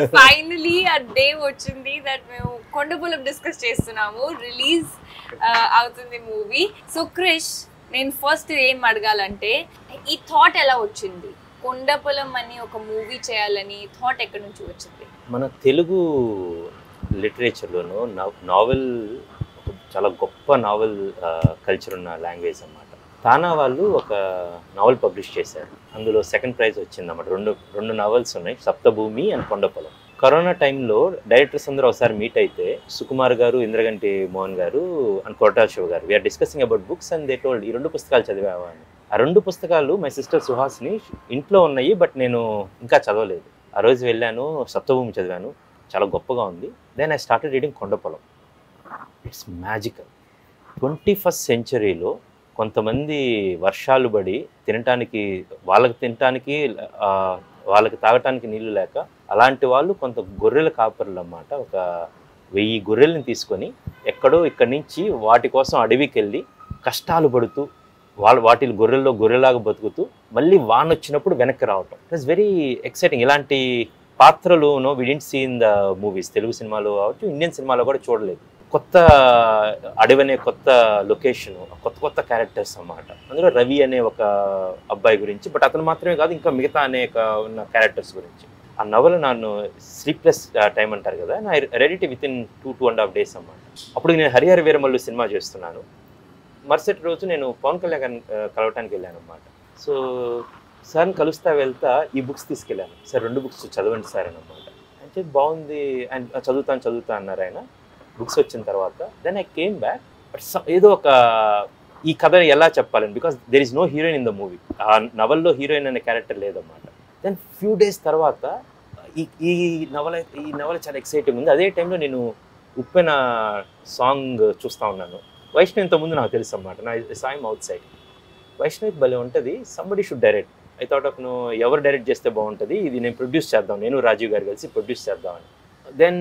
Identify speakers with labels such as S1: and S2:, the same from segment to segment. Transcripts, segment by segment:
S1: Finally ఆ day వచ్చింది that మేము కొండపులం డిస్కస్ చేస్తున్నాము రిలీజ్ అవుతుంది మూవీ సో క్రిష్ నేను ఫస్ట్ ఏం అడగాలంటే ఈ థాట్ ఎలా వచ్చింది కొండపులం అని ఒక మూవీ చేయాలని థాట్ ఎక్కడి నుంచి వచ్చింది
S2: మన తెలుగు లిటరేచర్లోనూ నావెల్ ఒక చాలా గొప్ప నావెల్ కల్చర్ ఉన్న లాంగ్వేజ్ అన్నమాట తానా వాళ్ళు ఒక నావెల్ పబ్లిష్ చేశారు అందులో సెకండ్ ప్రైజ్ వచ్చింది అన్నమాట రెండు రెండు నావెల్స్ ఉన్నాయి సప్తభూమి అండ్ కొండపొలం కరోనా టైంలో డైరెక్టర్స్ అందరూ ఒకసారి మీట్ అయితే సుకుమార్ గారు ఇంద్రగంటి మోహన్ గారు అండ్ కోటాల్ శివ గారు we are discussing about books and they told ఈ రెండు పుస్తకాలు చదివావా అని ఆ రెండు పుస్తకాలు మై సిస్టర్ సుహాస్ని ఇంట్లో ఉన్నాయి బట్ నేను ఇంకా చదవలేదు ఆ రోజు వెళ్ళాను సప్తభూమి చదివాను చాలా గొప్పగా ఉంది then I started reading Kondapolam it's magical twenty first సెంచరీలో కొంతమంది వర్షాలు పడి తినటానికి వాళ్ళకి తినటానికి ఆ, వాళ్ళకి తాగటానికి నీళ్లు లేక అలాంటి వాళ్ళు కొంత గొర్రెల కాపర్లు అన్నమాట ఒక వెయ్యి గొర్రెల్ని తీసుకొని ఎక్కడో ఇక్కడి నుంచి వాటి కోసం అడవికి వెళ్ళి కష్టాలు పడుతూ వాళ్ళ వాటి గొర్రెల్లో గొర్రెలాగా బతుకుతూ మళ్ళీ వాన్ వచ్చినప్పుడు వెనక్కి రావటం ఇట్ వాస్ వెరీ ఎక్సైటింగ్ ఇలాంటి పాత్రలు no we didn't seen the movies Telugu సినిమాలో కావచ్చు ఇండియన్ సినిమాలో కూడా చూడలేదు కొత్త అడవి అనే కొత్త లొకేషన్ కొత్త కొత్త క్యారెక్టర్స్ అన్నమాట అందులో రవి అనే ఒక అబ్బాయి గురించి బట్ అతను మాత్రమే కాదు ఇంకా మిగతా అనేక ఉన్న క్యారెక్టర్స్ గురించి ఆ నవల నన్ను స్లీప్లెస్ టైం అంటారు కదా నా ready with in two two and half days అన్నమాట అప్పుడు నేను హరిహర వీరమల్లు సినిమా చేస్తున్నాను మరుసటి రోజు నేను పవన్ కళ్యాణ్ గారిని, ఆ, కలవటానికి వెళ్ళాను అనమాట సో సార్ని కలుస్తా వెళ్తా ఈ బుక్స్ తీసుకెళ్ళాను సార్ రెండు బుక్స్ చదవండి సార్ అని అనమాట అంటే బాగుంది అండ్ చదువుతాను చదువుతా అన్నారు ఆయన బుక్స్ వచ్చిన తర్వాత then I came back but ఏదో ఒక ఈ కథ ఎలా చెప్పాలని because there is no heroine in the movie ఆ నవల్లో హీరోయిన్ అనే క్యారెక్టర్ లేదన్నమాట దెన్ ఫ్యూ డేస్ తర్వాత ఈ ఈ నవల ఈ నవల చాలా ఎక్సైటింగ్ ఉంది అదే టైంలో నేను ఉప్పెన సాంగ్ చూస్తూ ఉన్నాను వైష్ణవ్ ఇంతకుముందు నాకు తెలుసు అన్నమాట నా సాయం అవుట్ సైడ్ వైష్ణవ్ భలే ఉంటుంది somebody should direct I thought of నువ్వు ఎవరు డైరెక్ట్ చేస్తే బాగుంటుంది ఇది నేను ప్రొడ్యూస్ చేద్దాం నేను రాజీవ్ గారు కలిసి ప్రొడ్యూస్ చేద్దామని దెన్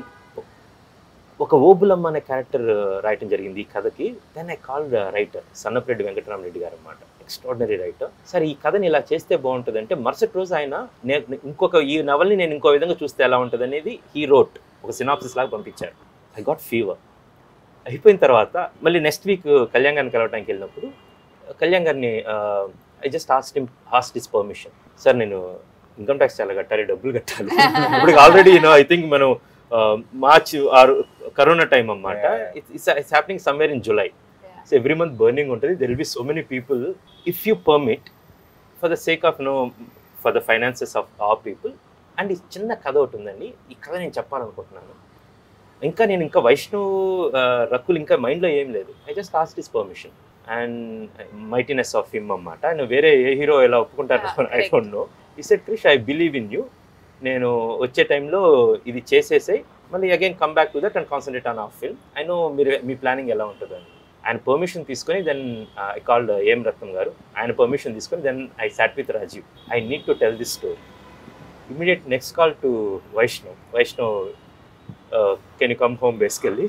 S2: ఒక ఓబులమ్మ అనే క్యారెక్టర్ రాయటం జరిగింది ఈ కథకి then I call writer Sannapareddy Venkataramareddy గారు అనమాట ఎక్స్ట్రాడినరీ రైటర్ సరే ఈ కథని ఇలా చేస్తే బాగుంటుంది అంటే మరుసటి రోజు ఆయన నే- ఇంకొక ఈ నవల్ని నేను ఇంకో విధంగా చూస్తే ఎలా ఉంటుంది అనేది హీ రోట్ ఒక సినాప్సిస్ లాగా పంపించారు ఐ గాట్ ఫీవర్ అయిపోయిన తర్వాత మళ్ళీ నెక్స్ట్ వీక్ కళ్యాణ్ గారిని కలవడానికి వెళ్ళినప్పుడు కళ్యాణ్ గారిని I just asked him asked his permission sir నేను ఇన్కమ్ ట్యాక్స్ చాలా కట్టాలి డబ్బులు కట్టాలి ఇప్పుడు ఆల్రెడీ యూనో ఐ థింక్ మనం మార్చ్ ఆరు కరోనా టైం అన్నమాట
S3: Yeah.
S2: It's it's happening somewhere in July so every month burning ఉంటుంది there will be so many people if you permit for the sake of no for the finances of our people and ఈ చిన్న కథ ఒకటి ఉందండి ఈ కథ నేను చెప్పాలనుకుంటున్నాను ఇంకా నేను ఇంకా వైష్ణవ్ ఆ, రకుల్ ఇంకా మైండ్లో ఏం లేదు I just asked his permission and mightiness of him అన్నమాట ఆయన వేరే ఏ హీరో ఎలా ఒప్పుకుంటారు
S1: Yeah,
S2: I
S1: correct.
S2: Don't know ఈ set Krish I believe in you నేను వచ్చే టైంలో ఇది చేసేసాయి మళ్ళీ again come back to that and concentrate on of film I know మీరు మీ ప్లానింగ్ ఎలా ఉంటుందని ఆయన పర్మిషన్ తీసుకొని దెన్ ఐ కాల్డ్ ఏం రత్నం గారు ఆయన పర్మిషన్ తీసుకొని then I sat with Rajeev I need to tell this story immediate next call to Vaishnav Vaishnav can you come home basically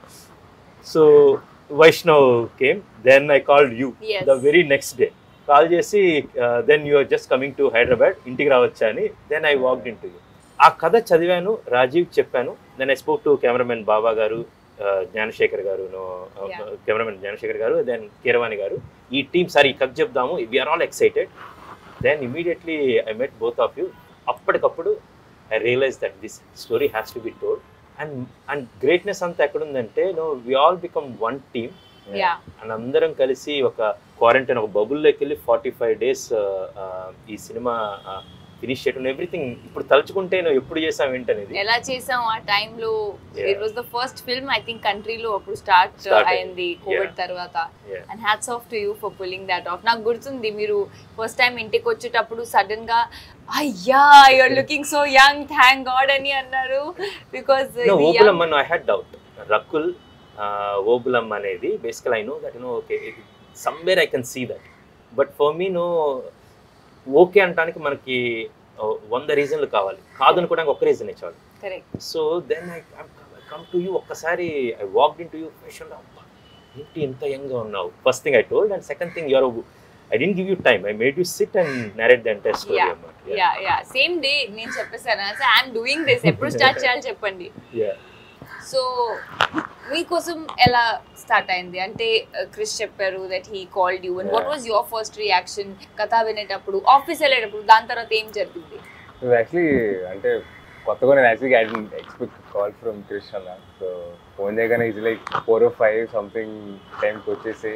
S2: so Vaishnav came then I called you
S1: Yes.
S2: The very next day call చేసి then you are just coming to Hyderabad ఇంటికి రావచ్చా అని then I walked in to you ఆ కథ చదివాను రాజీవ్ చెప్పాను then I spoke to cameraman Baba గారు uh, Gnanasekhar గారు
S1: Yeah.
S2: కెమెరామెన్ జ్ఞానశేఖర్ గారు దెన్ కీరవాణి గారు ఈ టీమ్ సార్ ఈ కథ చెప్దాము we are all excited then immediately I met both of you అప్పటికప్పుడు I realise that this story has to be told and and greatness అంతా ఎక్కడుందంటే no we all become one team
S1: yeah
S2: and అందరం కలిసి ఒక quarantine ఒక బబుల్లోకి వెళ్ళి forty five days ఈ సినిమా ఫినిష్ చేయడం ఎవ్రీథింగ్ ఇప్పుడు తలుచుకుంటే నువ్వు ఎప్పుడు చేసాం ఏంటనేది
S1: ఎలా చేసాం ఆ టైంలో
S2: Yeah.
S1: It was the first film I think కంట్రీలో అప్పుడు స్టార్ట్
S2: Start
S1: అయింది కోవిడ్
S2: Yeah.
S1: తర్వాత
S2: Yeah.
S1: And hats off to you for pulling that off నాకు గుర్తుంది మీరు ఫస్ట్ టైం ఇంటికి వచ్చేటప్పుడు సడన్ గా అయ్యా you are looking so young thank god అని అన్నారు because
S2: No, Obulamma I had doubt Rakul Obulamma అనేది basically I know that no okay somewhere I can see that but for me no okay అనడానికి మనకి uh, వంద రీజన్లు కావాలి కాదనుకోవడానికి ఒక్క రీజన్ చాలు
S1: correct
S2: so then I come to you ఒక్కసారి I walked in to you question అబ్బా ఏంటి ఇంత యంగ్గా ఉన్నావు first thing I told and second thing you are I didn't give you time I made you sit and narrate the entire story
S1: Yeah.
S2: అన్నమాట
S1: yeah yeah same day నేను చెప్పేసాను I'm doing this ఎప్పుడు start చేయాలి చెప్పండి so మీకోసం ఎలా start అయింది అంటే క్రిష్ చెప్పారు that he called you and what
S2: Yeah.
S1: Was your first reaction కథ వినేటప్పుడు ఆఫీస్ వెళ్ళేటప్పుడు దాని తర్వాత ఏం జరిగింది
S3: యాక్చువల్లీ అంటే కొత్తగా నేను actually I didn't expect call from Krish అన్న సో ఫోన్ చేయగానే ఇది like four or five something టైంకి వచ్చేసి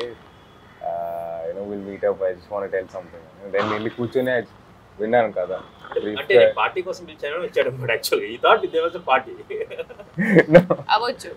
S3: you know will meet up I just want tell something దెన్ వెళ్ళి కూర్చొని విన్నాను కదా
S2: అంటే పార్టీ కోసం పిలిచాను వచ్చాడు అనమాట యాక్చువల్గా ఈ థాట్ దే వాజ్ పార్టీ
S1: అవ్వచ్చు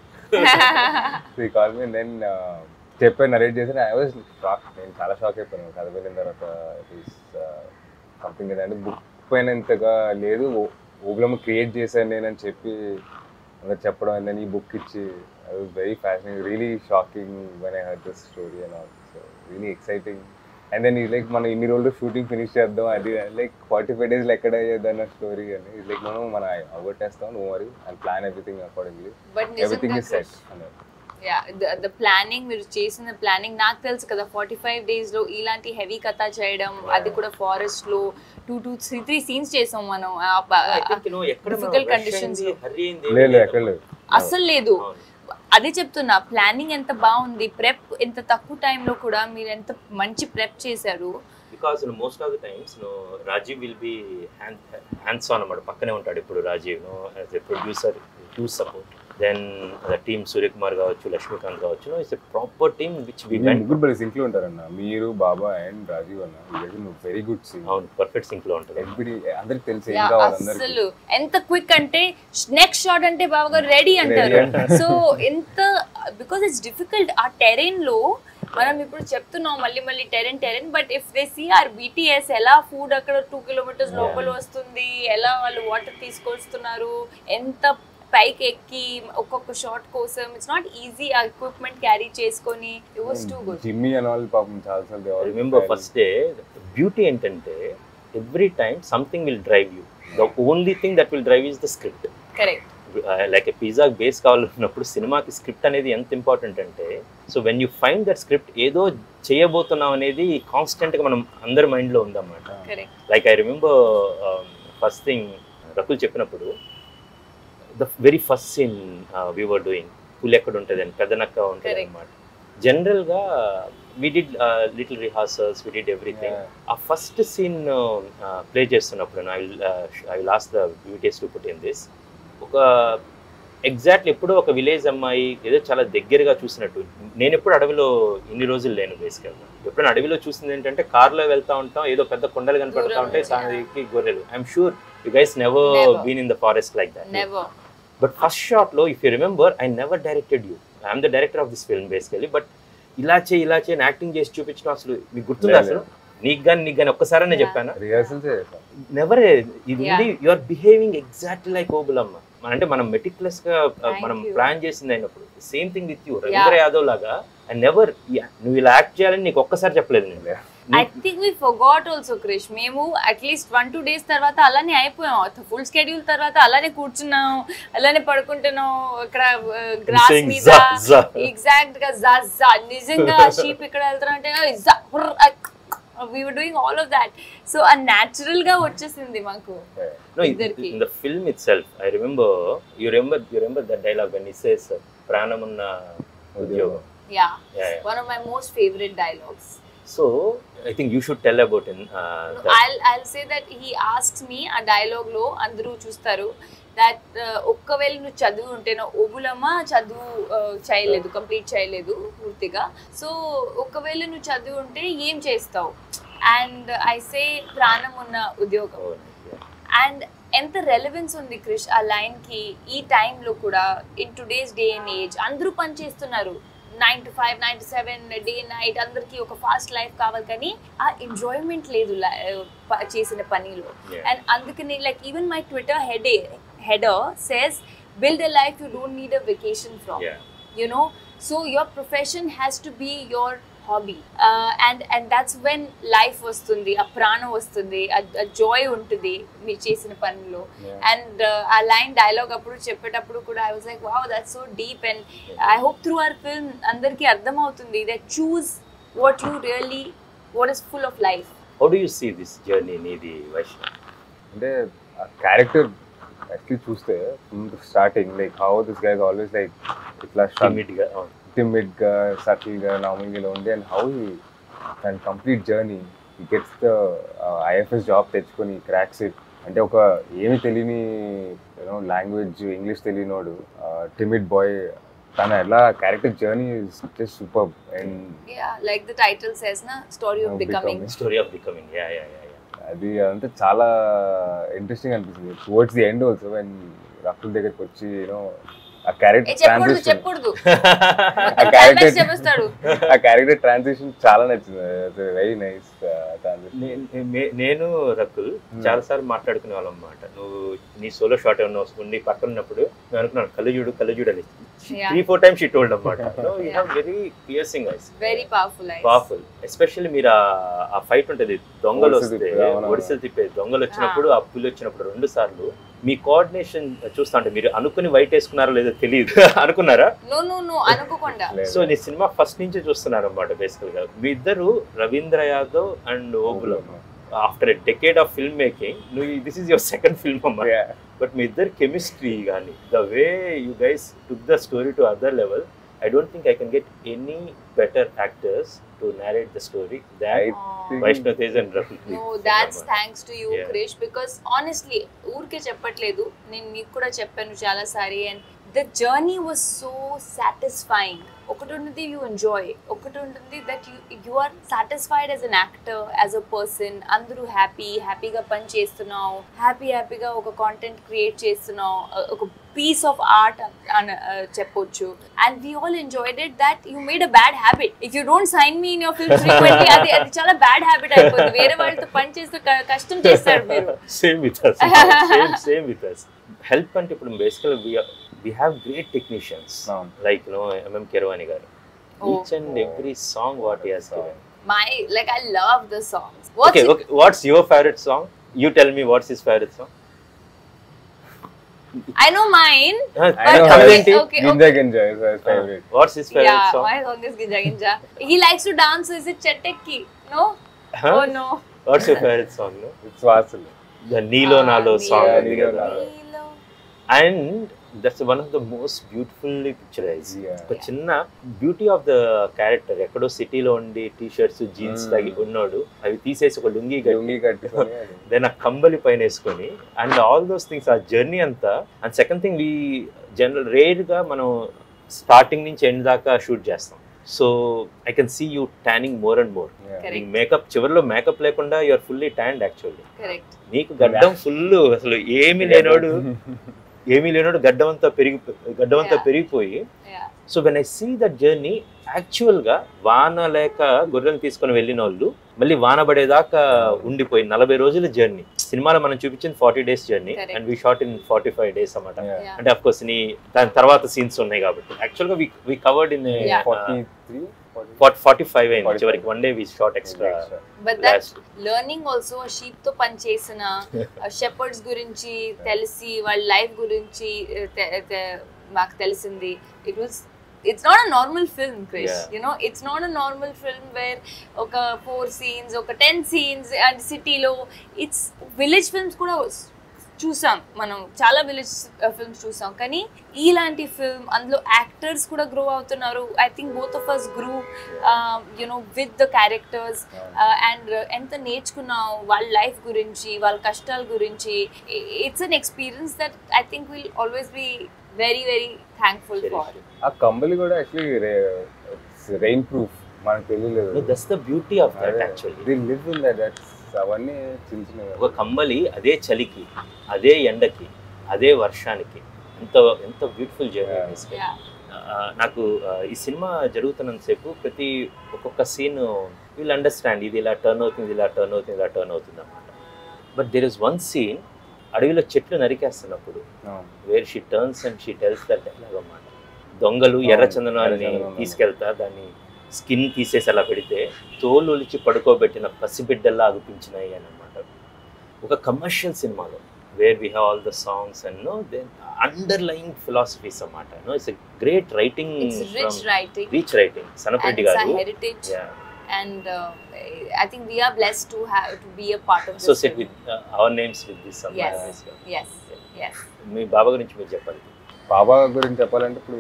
S3: ఈ కాల్ మీ దెన్ చెప్పాను నరేట్ చేసి ఐ వాజ్ షాక్ నేను చాలా షాక్ అయిపోయాను కథ వెళ్ళిన తర్వాత ఇట్ ఈస్ సంథింగ్ అంటే బుక్ పైన ఇంతగా లేదు ఓబ్లమ్ క్రియేట్ చేశాను నేనని చెప్పి అందరు చెప్పడం అండ్ దెన్ ఈ బుక్ ఇచ్చి I was very fashioning really shocking when I heard this story and all so really exciting and then ఈ లైక్ మనం ఇన్ని రోజులు షూటింగ్ ఫినిష్ చేద్దాం అది లైక్ ఫార్టీ ఫైవ్ డేస్లో ఎక్కడ అయ్యేది అన్న స్టోరీ అని లైక్ మనం మన అవగొట్టేస్తాం నువ్వు మరి and plan everything accordingly
S1: but
S3: everything
S1: నిజంగా
S3: ఇస్ సెట్ అన్నారు
S1: యా ద ప్లానింగ్ మీరు చేసిన ప్లానింగ్ నాకు తెలుసు కదా ఫార్టీ ఫైవ్ డేస్ లో ఇలాంటి హెవీ కథ చేయడం అది కూడా ఫారెస్ట్ లో two two three three scenes చేసాం మనం ఆ ప- Difficult conditions లో.
S3: లేదు ఎక్కడ లేదు
S1: అస్సలు లేదు అదే చెప్తున్నా ప్లానింగ్ ఎంత బాగుంది ప్రెప్ ఎంత తక్కువ టైంలో కూడా మీరు ఎంత మంచి ప్రెప్ చేశారు
S2: because most of the times no Rajeev will be hand hands on అన్నమాట పక్కనే ఉంటాడు ఇప్పుడు Rajeev no as a producer huge support then the team Suryakumar కావచ్చు లక్ష్మీకాంత్ కావచ్చు no it's a proper team which we
S3: మీరు ముగ్గురు బలి సింక్ లో ఉంటారన్న మీరు బాబా అండ్ రాజీవ్ అన్న వెరీ గుడ్ సింగ్
S2: అవును పర్ఫెక్ట్ సింక్ లో ఉంటుంది
S3: ఎవ్రీ అందరికి తెలిసి ఏం
S1: Yeah,
S3: కావాలి అందరికి
S1: అస్సలు ఎంత క్విక్ అంటే నెక్స్ట్ షాట్ అంటే బాబా గారు రెడీ అంటారు
S3: Ready
S1: సో ఎంత బికాస్ ఇట్స్ డిఫికల్ట్ ఆ టెరెన్ లో మనం ఇప్పుడు చెప్తున్నాం మళ్ళీ మళ్ళీ terrain terrain but if they see our BTS ఎలా ఫుడ్ అక్కడ టూ కిలోమీటర్స్ లోపల వస్తుంది ఎలా వాళ్ళు వాటర్ తీసుకొస్తున్నారు ఎంత పైకి ఎక్కి ఒక్కొక్క షాట్ కోసం ఇట్స్ నాట్ ఈజీ ఆ ఎక్విప్మెంట్ క్యారీ చేసుకొని it was too good
S3: jimmy and all పాపం చాలా సార్లు
S2: రిమెంబర్ ఫస్ట్ డే బ్యూటీ ఏంటంటే every time something will drive you the only thing that will drive is the script
S1: correct
S2: like pizza base కావాలన్నప్పుడు సినిమాకి script అనేది ఎంత important అంటే so when you find that script ఏదో చేయబోతున్నాం అనేది కాన్స్టెంట్గా మనం అందరి మైండ్లో ఉందన్నమాట
S1: correct
S2: like I remember first thing Rakul చెప్పినప్పుడు the very first scene we were doing పులి ఎక్కడ ఉంటుంది అని పెద్దనక్క ఉంటుంది
S1: Correct.
S2: అనమాట జనరల్గా we did little rehearsals we did everything ఆ ఫస్ట్ సీన్ ప్లే చేస్తున్నప్పుడు I I lost the beauties to put in this ఒక ఎగ్జాక్ట్లీ ఎప్పుడో ఒక విలేజ్ అమ్మాయి ఏదో చాలా దగ్గరగా చూసినట్టు నేను ఎప్పుడు అడవిలో ఇన్ని రోజులు లేను బేసికల్గా ఎప్పుడైనా అడవిలో చూసింది ఏంటంటే కార్లో వెళ్తా ఉంటాం ఏదో పెద్ద కొండలు కనపడతా
S1: దూరం
S2: ఉంటాయి
S1: నుంచి,
S2: సానికి గొర్రెలు I'm sure you guys never
S1: Never.
S2: Been in the forest like that
S1: never
S2: but first షాట్లో if you remember I never directed you I'm the director of this film basically but ఇలా చేయి ఇలా చేయి యాక్టింగ్ చేసి చూపించడం అసలు మీకు గుర్తుందా
S3: లేదు.
S2: అసలు నీకు కానీ నీకు కానీ ఒక్కసారనే
S1: Yeah.
S2: చెప్పాను
S3: రిహార్సల్స్
S2: నెవర్ ఇది
S1: Yeah.
S2: ఉంది you are behaving exactly like Obulamma అంటే మనం మెటిక్యులస్ గా uh,
S1: Thank
S2: మనం
S1: you.
S2: ప్లాన్ చేసింది అయినప్పుడు same thing with you Ravindra Yadav లాగా ఐ నెవర్ నువ్వు ఇలా యాక్ట్ చేయాలని నీకు ఒక్కసారి చెప్పలేదు నేను
S1: I think we forgot also Krish మేము అట్లీస్ట్ వన్ టూ డేస్ తర్వాత అలానే అయిపోయాం ఫుల్ స్కెడ్యూల్ తర్వాత అలానే కూర్చున్నాం అలానే పడుకుంటున్నాం ఇక్కడ గ్రాస్
S2: Saying
S1: మీద
S2: za, za.
S1: ఎగ్జాక్ట్ గా జా జా నిజంగా షీప్ ఇక్కడ వెళ్తారంటే we were doing all of that so ఆ న్యాచురల్ గా వచ్చేసింది మాకు
S2: No, in,
S1: ఇద్దరికి.
S2: in the film itself, I remember, you remember, you remember that dialogue when he says, ప్రాణమున్న ఉద్యోగం.
S1: Yeah
S2: Yeah, yeah.
S1: One of my most favourite dialogues
S2: So, I think you should tell about in, uh, that.
S1: I'll I'll say that he asks me ఆ dialogue లో అందరూ చూస్తారు that ఒక్కవేళ నువ్వు చదువు ఉంటేనో ఓబులమ్మ చదువు uh, చేయలేదు కంప్లీట్ చేయలేదు పూర్తిగా సో ఒకవేళ నువ్వు చదువు ఉంటే ఏం చేస్తావు అండ్ ఐ సే ప్రాణం ఉన్న ఉద్యోగం
S2: Oh, yeah.
S1: అండ్ ఎంత రెలవెన్స్ ఉంది క్రిష్ ఆ లైన్ కి ఈ టైంలో కూడా in today's day and age అందరూ పని చేస్తున్నారు nine to five nine to seven day night అందరికి ఒక ఫాస్ట్ లైఫ్ కావాలి కానీ ఆ ఎంజాయ్మెంట్ లేదు li- ప- చేసిన పనిలో
S2: Yeah.
S1: అండ్ అందుకని like even my Twitter head header says build a life you don't need a vacation from
S2: Yeah.
S1: you know so your profession has to be your hobby uh, and and that's when life వస్తుంది ఆ ప్రాణం వస్తుంది ఆ Joy ఉంటుంది మీరు చేసిన పనిలో
S3: Yeah.
S1: And ఆ లైన్ డైలాగ్ అప్పుడు చెప్పేటప్పుడు కూడా I was like wow that's so deep and I hope through our film అందరికీ అర్థమవుతుంది that choose what you really what is full of life.
S2: How do you see this journey నీది వైష్ణవ్
S3: అంటే ఆ character actually చూస్తే starting like how this guys always like ఇట్లా
S2: Timid గా అవును.
S3: timid గా subtle గా నార్మల్ గా ఉండి and how he and complete journey ఈ గెట్స్ ద ఐఎఫ్ఎస్ జాబ్ తెచ్చుకొని క్రాక్స్ ఇట్ అంటే ఒక ఏమి తెలియని యూనో లాంగ్వేజ్ ఇంగ్లీష్ తెలియనోడు టిమిడ్ బాయ్ తన ఎలా character journey just super and
S1: Yeah, like the title says, na story of
S3: Oh,
S1: becoming.
S3: becoming.
S2: Story of becoming yeah yeah yeah
S3: అది అదంతా చాలా ఇంట్రెస్టింగ్ అనిపిస్తుంది towards the end also when Rakul దగ్గరికి వచ్చి you know ఆ
S1: ఏ
S3: character
S1: చెప్పకూడదు
S3: ట్రాన్సిషన్
S1: చెప్పకూడదు
S3: ఆ
S1: మొత్తం
S3: character-
S1: climax చెప్పేస్తాడు
S3: ఆ క్యారెక్టర్ ట్రాన్సిషన్ చాలా నచ్చింది వెరీ నైస్ ట్రాన్సిషన్
S2: నే- నే- నేను రకుల్ చాలా సార్లు మాట్లాడుకునే వాళ్ళం అన్నమాట నువ్వు నీ సోలో షాట్ ఏమన్నా ఉండి పక్కన ఉన్నప్పుడు నేను అనుకున్నాను కళ్ళు చూడు కళ్ళు చూడు అని
S1: Yeah.
S2: Three four times she told అన్నమాట you
S1: Yeah.
S2: Have very piercing eyes
S1: very powerful eyes
S2: powerful especially మీరు ఆ- ఆ ఫైట్ ఉంటది దొంగలు
S3: ఒడిసెలు
S2: వస్తే
S3: తిప్పే, అవునవును.
S2: ఒడిసెలు తిప్పే దొంగలు వచ్చినప్పుడు ఆ పులి వచ్చినప్పుడు రెండు సార్లు మీ కోఆర్డినేషన్ చూస్తా అంటే మీరు అనుకుని వైట్ వేసుకున్నారో లేదో తెలియదు అనుకున్నారా
S1: నో నో నో అనుకోకుండా
S2: సో నీ సినిమా ఫస్ట్ నుంచి చూస్తున్నారు అనమాట బేసికల్ గా మీ ఇద్దరు Ravindra Yadav and Obulam after a decade of film making నువ్వు this is your second film అమ్మా బట్ మీ ఇద్దరు కెమిస్ట్రీ కానీ the way you guys took the story to other level I don't think I can get any better actors to narrate the story that Vaishnav Tej and Rafi
S1: no that's thanks to you
S2: Yeah.
S1: Krish because honestly ఊరికే చెప్పట్లేదు నేను నీకు కూడా చెప్పాను చాలా సారి and the journey was so satisfying ఒకటి ఉంటుంది యూ ఎంజాయ్ ఒకటి ఉంటుంది that you you are satisfied as an actor as a person అందరూ హ్యాపీ హ్యాపీగా పని చేస్తున్నావు హ్యాపీ హ్యాపీగా ఒక కాంటెంట్ క్రియేట్ చేస్తున్నావు uh, ఒక పీస్ ఆఫ్ ఆర్ట్ అని uh, చెప్పొచ్చు and we all enjoyed it that you made a bad habit if you don't sign me in your film frequently అది అది చాలా బ్యాడ్ హ్యాబిట్ అయిపోతుంది వేరే వాళ్ళతో పని చేస్తూ క- కష్టం చేస్తారు మీరు
S2: same with us same same with us help అంటే ఇప్పుడు బేసికల్ వి హ్యావ్ గ్రేట్ టెక్నీషియన్స్
S3: అవును.
S2: లైక్ నో ఎంఎం కెరవాణి గారు
S1: Oh.
S2: Each and every song what he has given
S1: my like I love the songs. What's
S2: okay
S1: it-
S2: okay what's your favourite song you tell me what's his favourite song
S1: I know mine.
S3: I know
S1: okay,
S3: her.
S1: okay,
S3: Ginja Ginja is her favorite.
S2: What's his favourite
S1: Yeah,
S2: song
S1: my song is Ginja Ginja. He likes to dance. Is it Cheteki? No? Oh no.
S2: What's your favourite song
S3: It's Vasul.
S2: The నీలో
S1: Ah,
S2: నాలో
S1: Neelo
S2: song
S3: Yeah,
S2: ఉంది
S3: Neelo
S2: కదా
S3: Nalo.
S1: Neelo.
S2: And that's one of the most beautifully picturise
S3: Yeah.
S2: ఒక చిన్న beauty of the character ఎక్కడో సిటీలో ఉండి T shirts jeans
S3: Mm.
S2: తగి ఉన్నాడు అవి తీసేసి ఒక లుంగి కట్టి
S3: లుంగి కట్టుకొని అది.
S2: దెన్ ఆ కంబలి పైన వేసుకొని అండ్ ఆల్ దోస్ థింగ్స్ ఆ జర్నీ అంతా and second thing we general రేర్గా మనం స్టార్టింగ్ నుంచి ఎండ్ దాకా షూట్ చేస్తాం so I can see you tanning more and more
S3: Yeah.
S1: Correct.
S2: Makeup చివరిలో మేకప్ లేకుండా you're fully tanned actually
S1: Correct.
S2: నీకు గడ్డం ఫుల్ అసలు ఏమీ లేనోడు ఏమీ లేనోడు గడ్డం అంతా పెరిగి గడ్డం అంతా
S1: Yeah.
S2: పెరిగిపోయి
S1: Yeah.
S2: So when I see that journey యాక్చువల్గా వాన లేక గొర్రెలు తీసుకొని వెళ్ళిన వాళ్ళు మళ్ళీ వాన పడేదాకా ఉండిపోయి నలభై రోజుల జర్నీ సినిమాలో మనం చూపించింది forty days journey
S1: Correct.
S2: And we shot in forty five days అన్నమాట
S3: Yeah.
S1: Yeah.
S2: అంటే అఫ్ కోర్స్ నీ దాని తర్వాత సీన్స్ ఉన్నాయి కాబట్టి యాక్చువల్గా we we covered in
S1: Yeah.
S3: 43, 40.
S2: Forty five అయింది
S3: 45.
S2: చివరికి one day we shot extra
S3: Extra.
S1: But that learning also షీప్ తో పని చేసిన షెపర్డ్స్ గురించి తెలిసి వాళ్ళ లైఫ్ గురించి uh, తె- తె- మాకు తెలిసింది it was it's not a normal film Krish
S2: Yeah.
S1: You know it's not a normal film where ఒక ఫోర్ సీన్స్ ఒక టెన్ సీన్స్ అండ్ సిటీలో ఇట్స్ విలేజ్ ఫిల్మ్స్ కూడా చూసాం మనం చాలా విలేజ్ ఫిల్మ్స్ చూసాం కానీ ఇలాంటి ఫిల్మ్ అందులో యాక్టర్స్ కూడా గ్రో అవుతున్నారు I think both of us grew you know with the characters and ఎంత నేర్చుకున్నాం వాళ్ళ లైఫ్ గురించి వాళ్ళ కష్టాల గురించి it's an experience that I think will always be very very thankful for
S3: ఆ కంబలి కూడా యాక్చువల్లీ రెయిన్ ప్రూఫ్ మనకు తెలియలేదు
S2: that's the beauty of that actually
S3: the live in that అవన్నీ చిన్న చిన్న
S2: ఒక కమ్మలి అదే చలికి అదే ఎండకి అదే వర్షానికి ఎంత ఎంత బ్యూటిఫుల్ జర్నీ
S3: Yeah.
S2: బేసిక్గా.
S1: Yeah.
S2: ఆ, నాకు ఆ, ఈ సినిమా జరుగుతున్నంతసేపు ప్రతి ఒక్కొక్క సీన్ వీల్ అండర్స్టాండ్ ఇది ఇలా టర్న్ అవుతుంది ఇలా టర్న్ అవుతుంది ఇలా టర్న్ అవుతుంది అన్నమాట but there is one scene అడవిలో చెట్లు నరికేస్తున్నప్పుడు where she turns and she tells that dialogue అన్నమాట దొంగలు
S3: అవును,
S2: ఎర్ర చందనాన్ని
S3: ఎర్రచందనం.
S2: తీసుకెళ్తా దాన్ని స్కిన్ తీసేసి అలా పెడితే తోలు ఒలిచి పడుకోబెట్టిన పసిబిడ్డల్లా అనిపించినాయి అని అనమాట ఒక కమర్షియల్ సినిమాలో where we have all the songs and no then underlying philosophies అన్నమాట no it's great writing
S1: It's rich writing
S2: rich writing
S1: and
S2: Sanapareddy
S1: it's a
S2: గారు
S1: heritage. and uh, I think we are blessed to have to be a part of this.
S2: Associate
S1: film.
S2: With our names with this
S1: Yes. Yes, yes.
S2: మీ బాబా గురించి మీరు చెప్పాలి
S3: బాబా గురించి చెప్పాలంటే ఇప్పుడు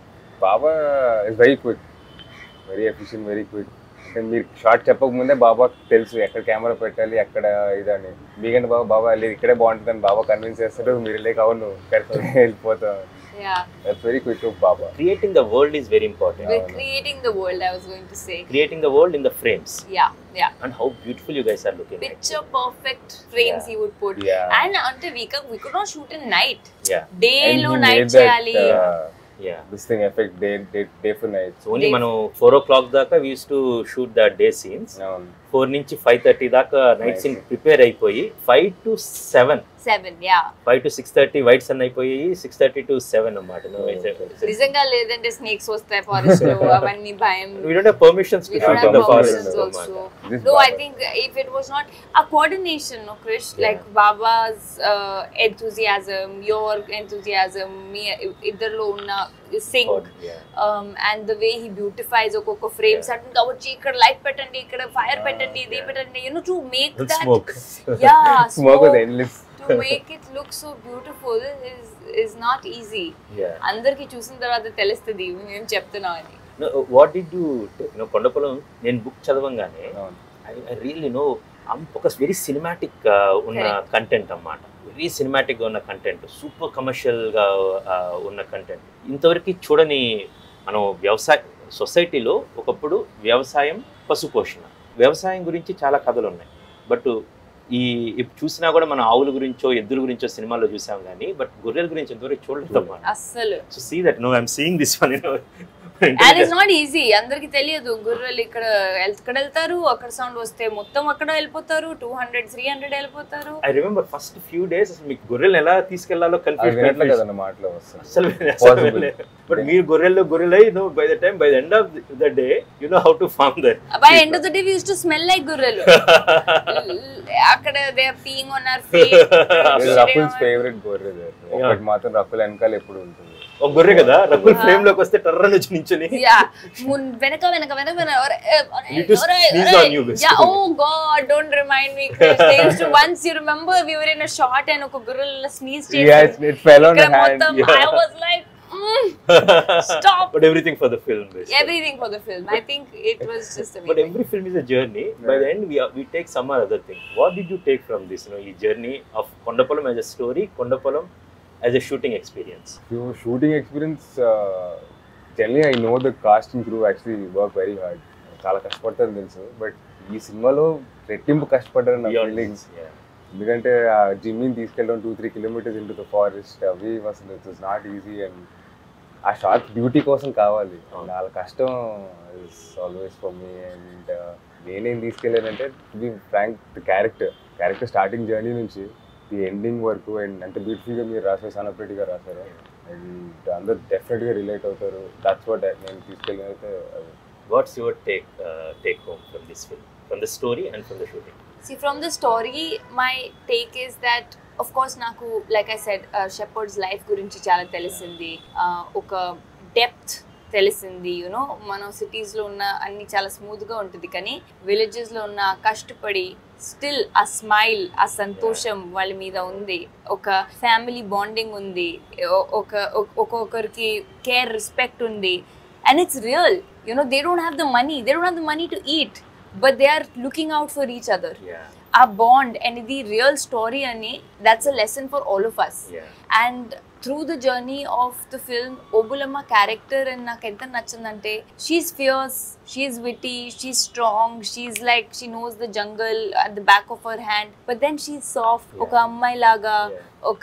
S3: Baba is very quick very efficient very quick అంటే మీరు short చెప్పకముందే బాబా తెలుసు ఎక్కడ కెమెరా పెట్టాలి ఎక్కడ ఇదని మీకంటే బాబా బాబా లేదు ఇక్కడే బాగుంటుందని బాబా కన్విన్స్ చేస్తారు మీరు లేక అవును కరెక్ట్ వెళ్ళిపోతాం
S1: Yeah.
S3: That's very quick Baba
S2: creating the world is very important
S1: We're creating the world, I was going to say.
S2: Creating the world in the frames
S1: Yeah, yeah.
S2: And how beautiful you guys are looking
S1: Picture perfect frames
S2: Yeah.
S1: he would put.
S3: Yeah.
S1: And until we could, we could not shoot in night.
S2: Yeah
S1: Day
S3: And
S1: lo
S3: he
S1: night
S3: made that,
S1: చేయాలి.
S3: uh,
S2: yeah
S3: this thing effect day day day for night
S2: so only
S1: Days.
S2: మనం four o'clock దాకా వీస్ to shoot the day scenes
S3: అవును
S2: four నుంచి five thirty దాకా night
S3: Night
S2: scene
S3: scene.
S2: Prepare అయిపోయి five to seven
S1: Seven, yeah.
S2: Five to six thirty వైట్స్ అన్న అయిపోయి సిక్స్ థర్టీ టు సెవెన్ అన్నమాట
S1: నిజంగా లేదంటే స్నేక్స్ వస్తాయి ఫారెస్ట్ లో అవన్నీ భయం
S2: we don't have permissions to
S1: we don't
S2: shoot
S1: have
S2: in the
S3: permissions
S1: permissions
S2: forest
S1: also.
S3: This
S1: No, I
S3: Baba.
S1: think if it was not a coordination, no, Krish,
S2: Yeah.
S1: like Baba's uh, enthusiasm, your enthusiasm, me, ఇద్దరిలో ఉన్న sync, um, and the way he beautifies ఒక్కొక్క frame,
S2: Yeah.
S1: sudden గా వచ్చి ఇక్కడ light పెట్టండి ఇక్కడ fire
S3: Ah,
S1: పెట్టండి ఇది
S2: yeah.
S1: పెట్టండి you know to make that
S2: smoke
S1: yeah
S3: smoke was
S1: smoke,
S3: endless
S1: to make it look so beautiful is is not easy అందరికి చూసిన తర్వాత తెలుస్తుంది మేము చెప్తున్నాం అని
S2: what did you know Kondapolam నేను బుక్ చదవంగానే
S3: అవును
S2: ఐ రియల్లీ నో ఒక వెరీ సినిమాటిక్ ఉన్న
S1: Correct.
S2: కంటెంట్ అన్నమాట వెరీ సినిమాటిక్ గా ఉన్న కంటెంట్ సూపర్ కమర్షియల్ గా uh, ఉన్న కంటెంట్ ఇంతవరకు చూడని మనం వ్యవసాయ సొసైటీలో ఒకప్పుడు వ్యవసాయం పశుపోషణ వ్యవసాయం గురించి చాలా కథలు ఉన్నాయి బట్ ఈ ఇప్పుడు చూసినా కూడా మనం ఆవుల గురించో ఎద్దుల గురించో సినిమాల్లో చూసాం కానీ బట్ గొర్రెల గురించి ఎంతవరకు చూడలేదు అన్నమాట
S1: అస్సలు
S2: so see that no I'm seeing this one
S1: and it's not easy అందరికి తెలియదు గుర్రెలు ఇక్కడ ఎక్కడ వెళ్తారు అక్కడ సౌండ్ వస్తే మొత్తం అక్కడ వెళ్ళిపోతారు టూ హండ్రెడ్ త్రీ హండ్రెడ్ వెళ్ళిపోతారు
S2: I remember first few days అసలు మీకు గొర్రెలు ఎలా తీసుకెళ్లాలో
S3: అది వినట్లే
S2: కన్ఫ్యూజన్
S3: కదన్న మాటలో వస్తుంది
S2: అసలు
S3: Possible.
S2: బట్ మీరు గొర్రెల్లో గొర్రెలై no by the time by the end of the day you know how to farm that
S1: by end of the day use to smell like గుర్రెలు అక్కడ they are peeing on our
S3: రకుల్స్ favourite గొర్రె ఇది. ఒకటి మాత్రం రకుల్ వెనకాల ఎప్పుడు ఉంటుంది
S2: ఒక గొర్రె కదా రకుల్ ఫ్రేమ్ లోకి వస్తే టర్ర నుంచి నించుని
S1: యా వెనక వెనక వెనక వెనక ఒరే, ఒరే,
S2: Need to
S1: ఒరే,
S2: sneeze
S1: ఒరే.
S2: on you, basically.
S1: Yeah, oh god, don't remind me. Chris. They used to once you remember we were in a shot and ఒక gorilla sneeze
S3: Yeah,
S1: చేసి
S3: it, it fell on
S1: ఇక్కడ
S3: the hand.
S1: మొత్తం
S2: yeah.
S1: I was like mm, Stop.
S2: But everything for the film
S1: everything for the film. I think it was just
S2: but
S1: amazing.
S2: Every film is a journey by the end we take some other thing what did you take from this no ఈ journey of Kondapolam as a story Kondapolam as a shooting experience
S3: So shooting experience, uh, generally I know the cast and crew actually work very hard. చాలా కష్టపడతారని తెలుసు but ఈ సినిమాలో రెట్టింపు కష్టపడ్డారు నా feelings ఎందుకంటే ఆ జిమ్మిని తీసుకెళ్ళడం two three kilometres into the forest అవి అసలు it was not easy and ఆ షార్ట్ బ్యూటీ కోసం కావాలి
S2: అవును.
S3: వాళ్ళ కష్టం is always for me and నేనేం తీసుకెళ్ళానంటే the frank the character character starting journey నుంచి ది ఎండింగ్ వరకు అండ్ అంత బ్యూటిఫుల్గా మీరు రాసారు సనప్రెడ్డిగా రాశారు అండ్ అందరు డెఫినెట్గా రిలేట్ అవుతారు దట్స్ వాట్ నేను తీసుకెళ్ళిన అయితే అది
S2: what's your take take home from this film from the story and from the shooting
S1: See, from the story, my take is that, of course, నాకు like I said shepherd's life గురించి చాలా తెలిసింది Uh, ఒక depth తెలిసింది you know మనం సిటీస్లో ఉన్న అన్ని చాలా స్మూత్గా ఉంటుంది కానీ విలేజెస్లో ఉన్న ఆ కష్టపడి స్టిల్ ఆ స్మైల్ ఆ సంతోషం వాళ్ళ మీద ఉంది ఒక ఫ్యామిలీ బాండింగ్ ఉంది ఒ- ఒక ఒ- ఒక్కొక్కరికి కేర్ రెస్పెక్ట్ ఉంది and it's real you know they don't have the money they don't have the money to eat but they are looking out for each other ఆ బాండ్ అండ్ ఇది రియల్ స్టోరీ అని that's a lesson for all of us and through the journey of the film Obulamma character అని నాకు ఎంత నచ్చిందంటే she's fierce she's witty she strong she's like she knows the jungle at the back of our hand but then she soft ఒక అమ్మాయి లాగా ఒక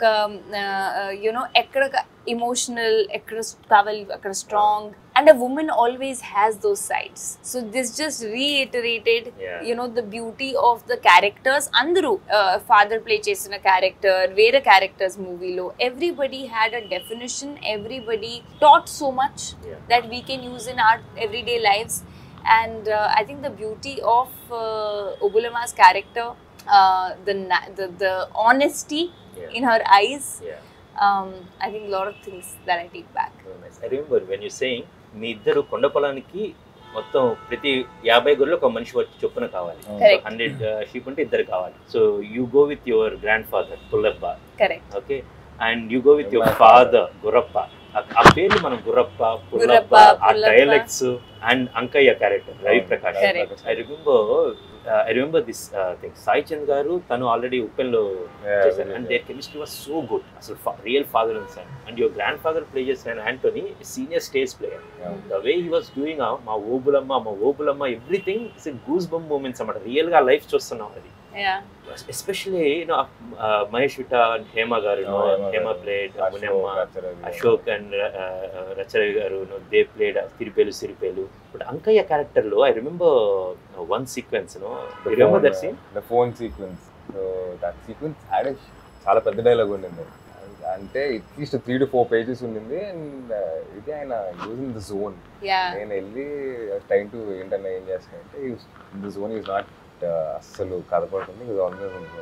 S1: you know ఎక్కడ emotional ఎక్కడ కావాలి అక్కడ strong and a woman always has those sides so this just reiterated
S2: Yeah.
S1: You know the beauty of the characters అందరూ father play చేసిన క్యారెక్టర్ వేరే క్యారెక్టర్స్ మూవీలో everybody had a definition everybody taught so much
S2: Yeah.
S1: that we can use in our everyday lives. And uh, I think the beauty of uh, Obulama's character, uh, the, na- the the honesty in her eyes, um, I think a lot of things that I take back.
S2: I remember when you saying మీ ఇద్దరు కొండ పొలానికి మొత్తం ప్రతి యాభై గొర్రెలు ఒక మనిషి వచ్చి చొప్పున కావాలి
S1: Correct.
S2: హండ్రెడ్ షీప్ ఉంటే ఇద్దరు కావాలి so you go with your grand father Pullappa
S1: correct
S2: okay and you go with your
S3: My
S2: father Gurappa ఆ- ఆ పేర్లు మనం గురప్ప పుల్లప్ప
S1: గురప్ప,
S2: ఆ
S1: Pullappa.
S2: Dialects and Ankaiah character Ravi Prakash
S1: Correct.
S2: I remember I remember this thing Sai Chand గారు తను ఆల్రెడీ ఉప్పెన్లో చేశారు and there chemistry was so good అసలు real father and son and your grand father play చేసిన Antony senior stage player the way he was doing మా ఓబులమ్మ మా Obulamma everything it's goose bump moments అన్నమాట real గా life చూస్తున్నాం అది
S1: yeah
S2: especially you know Mahesh విట and Hema గారు you know,
S3: Oh, Hema
S2: Hema
S3: గారు.
S2: Played
S3: Ashok,
S2: Munamma
S3: Racharavi.
S2: Ashok and Racharavi గారు they played Tiripelu Siripelu but Ankaiah character లో I remember one sequence no
S3: The
S2: remember
S3: phone,
S2: that scene
S3: uh, the phone sequence. So that sequence had a చాలా పెద్ద dialogue ఉండింది అంటే at least three to four pages ఉండింది and ఇది ఆయన use in the zone
S1: yeah
S3: నేను వెళ్ళి time to ఏంటన్నా ఏం చేస్తానంటే in the zone is not అస్సలు కదపడుతుంది ఇది ఆల్వేస్ ఉంది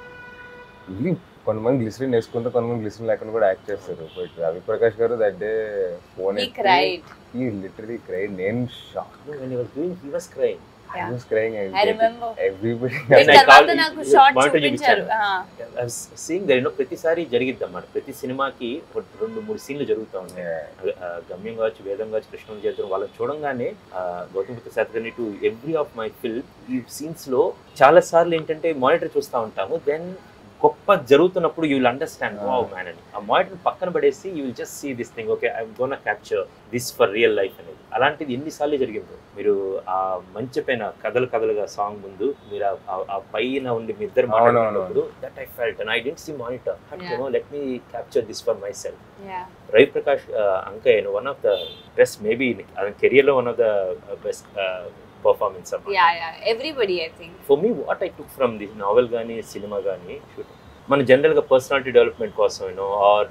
S3: ఇది కొంతమంది గ్లిసరిన్ వేసుకుంటే కొంతమంది గ్లిసరిన్ లేకుండా కూడా యాక్ట్ చేస్తారు బట్ రవి ప్రకాష్ గారు that day phone
S1: he cried
S3: ఈ లిటరీ క్రై నేను shock
S2: when he was doing he was crying
S1: Yeah.
S3: Was crying
S1: I remember.
S3: Everybody
S2: And I
S1: తర్వాత
S2: called-
S1: నాకు షార్ట్
S2: monitor
S1: చూపించారు
S2: చూపించారు. I was seeing that you know ప్రతిసారి జరిగిద్ది అన్నమాట ప్రతి సినిమాకి ఒక రెండు మూడు సీన్లు జరుగుతూ ఉంటాయి ఆ, గమ్యం కావచ్చు వేదం కావచ్చు కృష్ణం చేతులు వాళ్ళని చూడంగానే ఆ, Gautam Buddha Satakarni to every of my film ఈ సీన్స్ లో చాలా సార్లు ఏంటంటే మానిటర్ చూస్తూ ఉంటాము దెన్ గొప్ప జరుగుతున్నప్పుడు you will understand
S3: Ah.
S2: Wow man అని ఆ మానిటర్ పక్కన పడేసి you will just see this thing okay I gonna capture this for real life అనేది అలాంటిది ఎన్నిసార్లు జరిగిందో మీరు ఆ మంచి పైన కథలు కథలుగా సాంగ్ ముందు మీరు ఆ- ఆ- ఆ పైన ఉండి మీ ఇద్దరు
S3: అవునవును.
S2: మాట్లాడుతున్నప్పుడు that I felt and I didn't see monitor
S1: Yeah.
S2: No let me capture this for my self
S1: yeah
S2: Ravi Prakash Ankaiah one of the best maybe అతని కెరియర్లో one of the best performance
S1: yeah yeah everybody I think
S2: for me what I took from the novel కానీ సినిమా కానీ మన జనరల్గా personality development కోసం you know or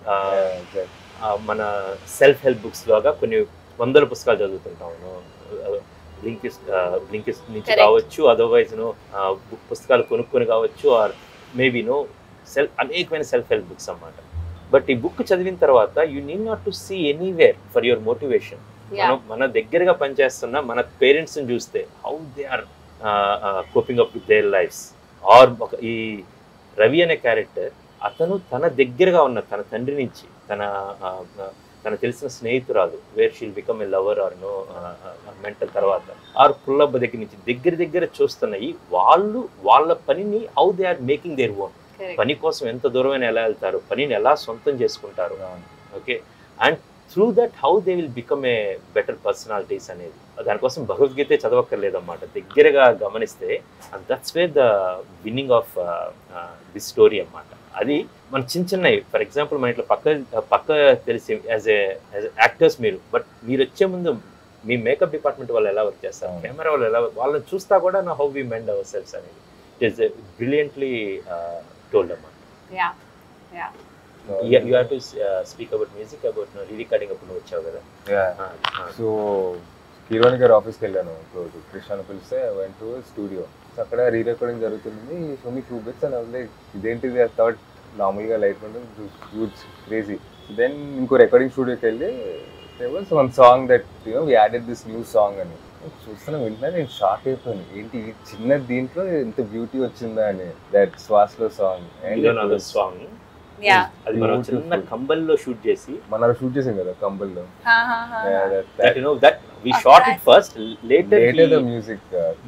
S2: మన self help books లాగా కొన్ని వందల పుస్తకాలు చదువుతుంటాము బ్లింకిస్ బ్లింకిస్ నుంచి
S1: Correct.
S2: కావచ్చు అదర్వైజ్ నో బుక్ పుస్తకాలు కొనుక్కొని కావచ్చు ఆర్ మేబీ నో సెల్ఫ్ అనేకమైన సెల్ఫ్ హెల్ప్ బుక్స్ అన్నమాట బట్ ఈ బుక్ చదివిన తర్వాత you need not to see anywhere for your motivation
S1: yeah
S2: మనం మన దగ్గరగా పనిచేస్తున్న మన పేరెంట్స్ చూస్తే how they are coping up with their lifes or ఒక ఈ రవి అనే క్యారెక్టర్ అతను తన దగ్గరగా ఉన్న తన తండ్రి నుంచి తన ఆ, ఆ, తన తెలిసిన స్నేహితురాలు where she'll become a lover or no mental తర్వాత ఆర్ పుల్లబ్బ దగ్గర నుంచి దగ్గర దగ్గర చూస్తున్నాయి వాళ్ళు వాళ్ళ పనిని how they are making their own
S1: correct
S2: పని కోసం ఎంత దూరమైన ఎలా వెళ్తారు పనిని ఎలా సొంతం చేసుకుంటారు okay and through that how they will become a better personalities అనేది దానికోసం భగవద్గీత చదవక్కర్లేదన్నమాట దగ్గరగా గమనిస్తే and that's way the beginning of this story అన్నమాట అది మన చిన్న చిన్నవి ఫర్ ఎగ్జాంపుల్ మన ఇట్లా పక్క పక్క తెలిసి యాజ్ ఏ యాజ్ యాక్టర్స్ మీరు బట్ మీరు వచ్చే ముందు మీ మేకప్ డిపార్ట్మెంట్ వాళ్ళు ఎలా వర్క్ చేస్తారు
S3: అవును.
S2: కెమెరా వాళ్ళు ఎలా వాళ్ళని చూస్తా కూడా నా how we mend our cells అనేది ఇట్స్ బ్రిలియంట్లీ టోల్డ్ అన్నమాట
S1: yeah yeah
S2: you have to speak about music about re recording అప్పుడు నువ్వు వచ్చావు కదా Ah, ah.
S3: సో కిరోని గారి ఆఫీస్కి వెళ్ళాను క్లోజ్ కృష్ణ పిలిస్తే వెంట టు స్టూడియో సో అక్కడ రీ రికార్డింగ్ జరుగుతుంది సో మీ ఫ్యూ బిట్స్ అని వదిలే ఇదేంటిది థర్డ్ నార్మల్గా లైట్ ఉంటుంది హ్యూజ్ క్రేజీ దెన్ ఇంకో రికార్డింగ్ స్టూడియోకి వెళ్ళి was one song that you know we added this new song అని చూస్తున్నా వింటున్నా నేను షాక్ అయిపోయాను ఏంటి ఈ చిన్న దీంట్లో ఎంత బ్యూటీ వచ్చిందా అని దట్ శ్వాస్లో song
S2: You don't know the song.
S1: Yeah
S2: అది మనం చిన్న
S3: Beautiful.
S2: కంబల్లో షూట్ చేసి
S3: మన షూట్ చేసాం కదా కంబల్లో
S1: హా హా హా
S2: that you know that we shot it first later
S3: later the music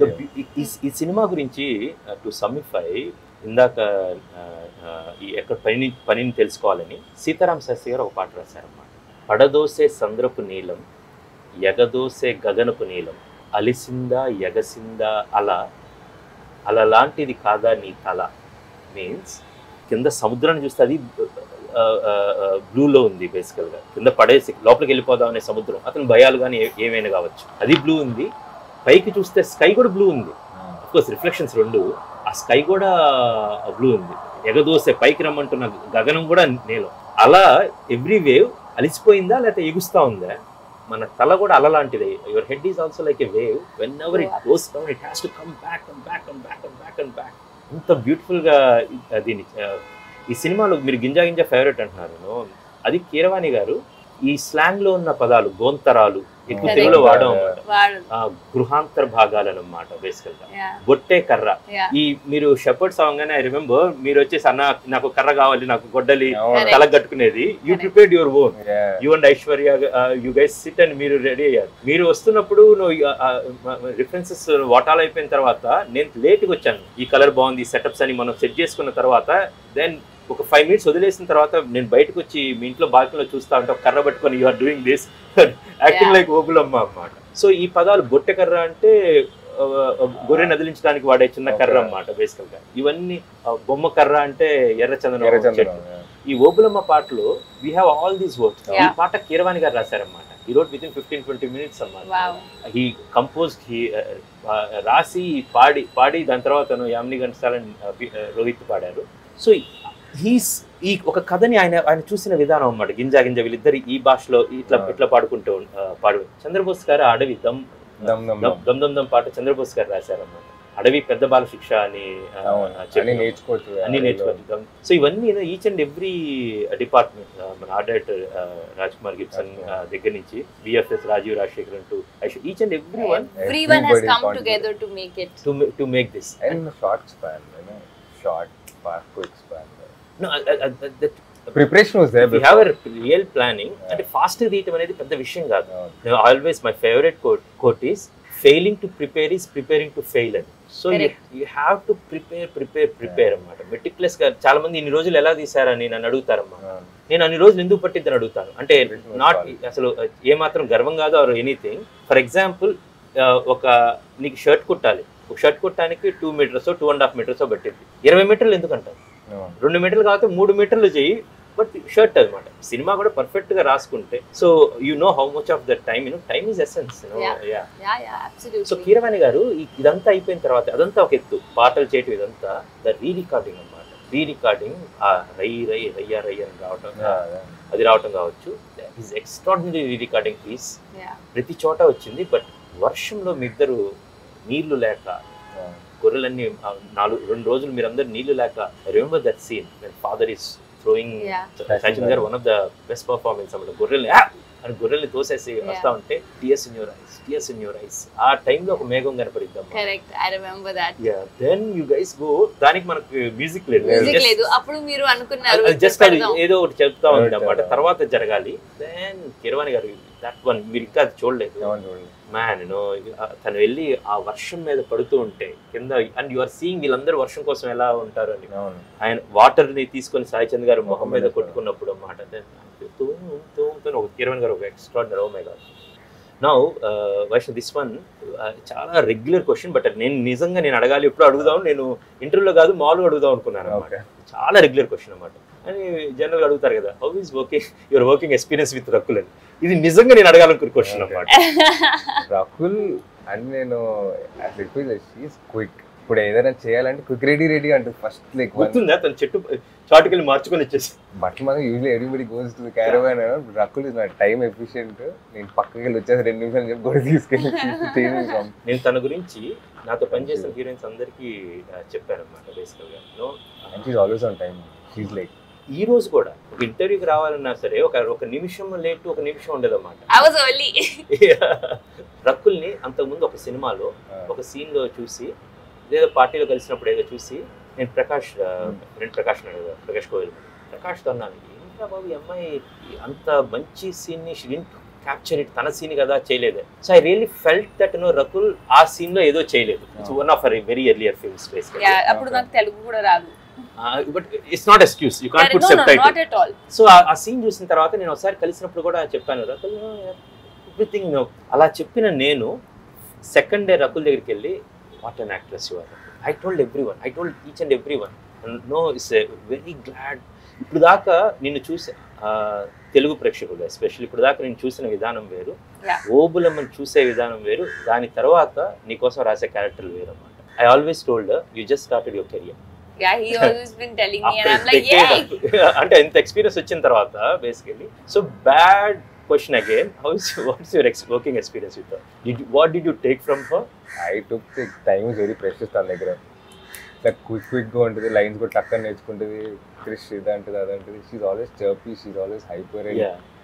S2: ఈ సినిమా గురించి టు సమ్మిఫై ఇందాక uh, uh, ఈ ఎక్కడ పని పనిని తెలుసుకోవాలని సీతారాం శాస్త్రి గారు ఒక పాట రాశారన్నమాట పడదోసే సంద్రపు నీలం ఎగదోసే గగనపు నీలం అలిసిందా ఎగసిందా అలా అలా లాంటిది కాదా నీ తల మీన్స్ కింద సముద్రాన్ని చూస్తే అది బ్లూలో ఉంది బేసికల్గా కింద పడేసి లోపలికి వెళ్ళిపోదాం అనే సముద్రం అతని భయాలు కానీ ఏమైనా కావచ్చు అది బ్లూ ఉంది పైకి చూస్తే స్కై కూడా బ్లూ ఉంది కోర్స్ రిఫ్లెక్షన్స్ రెండు ఆ స్కై కూడా బ్లూ ఉంది ఎగదోసే పైకి రమ్మంటున్న గగనం కూడా నీలం అలా ఎవ్రీ వేవ్ అలిసిపోయిందా లేకపోతే ఎగుస్తా ఉందా మన తల కూడా అల లాంటిది your head is also like a wave whenever it goes down it has to come back and back and back and back and back ఇంత బ్యూటిఫుల్గా దీన్ని ఆ, ఈ సినిమాలో మీరు గింజా గింజా ఫేవరెట్ అంటున్నారు no? అది కీరవాణి గారు ఈ స్లాంగ్లో ఉన్న పదాలు గోంతరాలు ఎక్కువ
S1: Correct.
S2: తెలుగులో వాడడం అన్నమాట
S1: వాడు
S2: ఆ, గృహాంతర భాగాలు అన్నమాట బేసికల్ గా
S1: యా
S2: బొట్టే కర్ర
S1: యా
S2: ఈ మీరు షెపర్డ్ సాంగ్ అని ఐ రిమెంబర్ మీరు వచ్చేసి అన్న నాకు కర్ర కావాలి నాకు గొడ్డలి
S3: అవును.
S2: తల కట్టుకునేది you
S1: Correct.
S2: Prepared your own
S3: Yeah.
S2: You and Aishwarya you guys sit and మీరు రెడీ అయ్యారు మీరు వస్తున్నప్పుడు రిఫరెన్సెస్ వాటాలు అయిపోయిన తర్వాత నేను లేట్గా వచ్చాను ఈ కలర్ బాగుంది సెటప్స్ అని మనం సెట్ చేసుకున్న తర్వాత దెన్ ఒక ఫైవ్ మినిట్స్ వదిలేసిన తర్వాత నేను బయటకు వచ్చి మీ ఇంట్లో బాల్కనీలో చూస్తా ఉంటే ఒక కర్ర పట్టుకొని you are doing this acting
S1: Yeah.
S2: Like Obulamma అన్నమాట సో ఈ పదాలు బొట్టె కర్ర అంటే ఆ, ఆ, గొర్రె నదిలించడానికి వాడే చిన్న కర్ర
S3: Okay.
S2: అన్నమాట బేసికల్ గా ఇవన్నీ ఆ, బొమ్మ కర్ర అంటే ఎర్ర చందనం
S3: ఎర్రచందనం,
S2: చెట్టు.
S3: yeah.
S2: ఈ ఓబులమ్మ పాటలో we have all these words ఈ
S1: Yeah.
S2: పాట కీరవాణి గారు రాశారన్నమాట ఈ wrote within fifteen twenty minutes అన్నమాట
S1: వావ్
S2: హీ కంపోజ్ హీ రాసి పాడి పాడి దాని తర్వాత యామిని గంటసాలని రోహిత్ పాడారు సో హీస్ ఈ ఒక కథని ఆయన ఆయన చూసిన విధానం అన్నమాట గింజా గింజ వీళ్ళిద్దరు ఈ భాషలో ఇట్లా
S3: Yeah.
S2: ఇట్లా పాడుకుంటూ ఆ, పాడు చంద్రబోస్ గారు ఆ అడవి దమ్
S3: దమ్ దమ్
S2: దమ్
S3: దమ్.
S2: దమ్ దమ్ దమ్ పాట చంద్రబోస్ గారు రాశారన్నమాట అడవి పెద్ద బాల శిక్ష అని ఆ,
S3: అవును.
S2: చెప్పి-
S3: అన్ని నేర్చుకోవచ్చు
S2: అన్ని నేర్చుకోవచ్చు సో ఇవన్నీ ఈచ్ అండ్ ఎవ్రీ డిపార్ట్మెంట్ మన art director Raj Kumar Gibson ఆ, దగ్గర నుంచి VFX Rajeev Rajasekhar to each and every one
S1: everyone has
S3: Everybody
S1: come
S3: contributed.
S1: together to make it
S2: to to make this
S3: and short span short fast quick span
S2: no that
S3: preparation was there
S2: we have a real planning అంటే fast తీయటం అనేది పెద్ద విషయం కాదు always my favourite quote quote is failing to prepare is preparing to fail అని so
S1: Correct.
S2: You have to prepare prepare prepare అన్నమాట meticulous గా చాలా మంది ఇన్ని రోజులు ఎలా తీసారని నన్ను అడుగుతారమ్మా నేను అన్ని రోజులు ఎందుకు పట్టిద్దని అడుగుతాను అంటే నాట్ అసలు ఏ మాత్రం గర్వం కాదు ఆర్ ఎనీథింగ్ ఫర్ ఎగ్జాంపుల్ ఒక నీకు షర్ట్ కుట్టాలి ఒక షర్ట్ కుట్టడానికి two metres two and half metres పట్టింది ఇరవై మీటర్లు ఎందుకు అంటారు రెండు మీటర్లు కాకపోతే మూడు మీటర్లు చెయ్యి బట్ షర్ట్ అనమాట సినిమా కూడా పర్ఫెక్ట్ గా రాసుకుంటే so you know how much of the time you know time is essence
S1: Yeah.
S2: Yeah
S1: yeah yeah
S2: సో
S1: absolutely
S2: కీరవాణి గారు ఈ- ఇదంతా అయిపోయిన తర్వాత అదంతా ఒక ఎత్తు పాటలు చేయటం ఇదంతా ద రీ రికార్డింగ్ అనమాట రీ రికార్డింగ్ ఆ రై రై రయ్య రయ్య అని రావటం అది రావటం కావచ్చు is extraordinary re recording piece
S1: yeah
S2: ప్రతి చోట వచ్చింది బట్ వర్షంలో మీ ఇద్దరు నీళ్లు లేక గొర్రెలన్నీ ఆ నాలుగు రెండు రోజులు మీరందరూ నీళ్లు లేక remember that scene father is throwing
S1: Yeah.
S2: Sachin గారు one of the best performance అన్నమాట గొర్రెల్ని "ఆ!" అని గొర్రెల్ని తోసేసి వస్తా ఉంటే tears in your eyes tears in your eyes ఆ టైంలో ఒక మేఘం కనపడిద్దాం
S1: correct i remember that
S2: then you guys go దానికి మనకు మ్యూజిక్ లేదు
S1: మ్యూజిక్ లేదు అప్పుడు మీరు అనుకున్నారు
S2: జస్ట్ అది
S1: పెడదాం.
S2: ఏదో ఒకటి చెప్తా ఉంది
S3: పెడదాం.
S2: అన్నమాట తర్వాత జరగాలి దెన్ కిరవాణి గారు దట్ వన్ మీరు ఇంకా అది చూడలేదు మ్యాన్ యూనో తను వెళ్ళి ఆ వర్షం మీద పడుతూ ఉంటే కింద అండ్ యు ఆర్ సీయింగ్ వీళ్ళందరూ వర్షం కోసం ఎలా ఉంటారు అని ఆయన వాటర్ ని తీసుకొని సాయి చంద్ గారు మొహం మీద కొట్టుకున్నప్పుడు అన్నమాట ఒక కిరణ్ గారు ఒక extraordinary oh my god now Vaishnav this one చాలా రెగ్యులర్ క్వశ్చన్ బట్ నేను నిజంగా నేను అడగాలి ఎప్పుడు అడుగుదాం నేను ఇంటర్వ్యూలో కాదు మామూలుగా అడుగుదాం అనుకున్నాను అన్నమాట చాలా రెగ్యులర్ క్వశ్చన్ అన్నమాట అని జనరల్ అడుగుతారు కదా how is working your working experience with Rakul అని ఇది నిజంగా నేను అడగాలనుకున్న క్వశ్చన్
S3: Okay.
S2: అన్నమాట
S3: రకుల్ అని నేను షీస్ క్విక్ ఇప్పుడు ఏదైనా చేయాలంటే క్విక్ రెడీ రెడీ అంటుంది ఫస్ట్ లైక్
S2: గుర్తుందా తన చెట్టు చాటుకెళ్ళి మార్చుకొని వచ్చేసి
S3: బట్ మనం usually everybody goes to caravan Rakul is నా టైం ఎఫిషియెంట్ నేను పక్కకి వెళ్ళి వచ్చేసి రెండు నిమిషాలు చెప్పి కూడా తీసుకెళ్ళి చేంజ్
S2: నేను తన గురించి నాతో పనిచేసిన హీరోయిన్స్ అందరికీ చెప్పాను అనమాట బేసికల్గా no
S3: and she's always on time she's like
S2: ఈ రోజు కూడా ఒక ఇంటర్వ్యూకి రావాలన్నా సరే ఒక ఒక నిమిషం లేట్ ఒక నిమిషం ఉండదన్నమాట
S1: i was early
S2: రక్కుల్ని అంతకుముందు ఒక సినిమాలో ఒక సీన్ లో చూసి లేదా పార్టీలో కలిసినప్పుడు ఏదో చూసి నేను ప్రకాష్ ఫ్రెండ్ ప్రకాష్ ఉన్నాడు కదా, ప్రకాష్ కోవిల్ ప్రకాష్తో అన్నాను ఏంటా బాబు ఈ అమ్మాయి అంత మంచి సీన్ ని క్యాప్చర్ ఇట్ తన సీన్ కదా చేయలేదు so I really felt that no Rakul ఆ సీన్ లో ఏదో చేయలేదు it's one of our very earlier films space
S1: yeah అప్పుడు నాకు తెలుగు కూడా రాదు
S2: but it's not excuse you can't put
S1: no,
S2: sub
S1: no,
S2: title
S1: not at all
S2: so ఆ scene చూసిన తర్వాత నేను ఒకసారి కలిసినప్పుడు కూడా చెప్పాను రకుల్ ఎవ్రీథింగ్ అలా చెప్పిన నేను సెకండ్ డే రకుల్ దగ్గరికి వెళ్ళి what an actress your I told every one I told each and every one no is very glad ఇప్పుడు దాకా నిన్ను చూసే ఆ, తెలుగు ప్రేక్షకులు ఎస్పెషల్లీ ఇప్పుడు దాకా నేను చూసిన విధానం వేరు
S1: Yeah.
S2: ఓబులమ్మని చూసే విధానం వేరు దాని తర్వాత నీకోసం రాసే క్యారెక్టర్లు వేరు అనమాట I always told you just started your career
S1: yeah he always been telling me and i'm
S2: After
S1: like
S2: decade
S1: yeah
S2: of- అంటే ఇంత ఎక్స్పీరియన్స్ వచ్చిన తర్వాత basically so bad question again how is what's your working experience with did what did you take from her
S3: I took the time is very precious తన దగ్గర like quick క్విక్గా ఉంటుంది lines కూడా టక్కన నేర్చుకుంటుంది క్రిష్ ఇదంటుంది అదంటుంది she always chirpy she always hyper
S2: yeah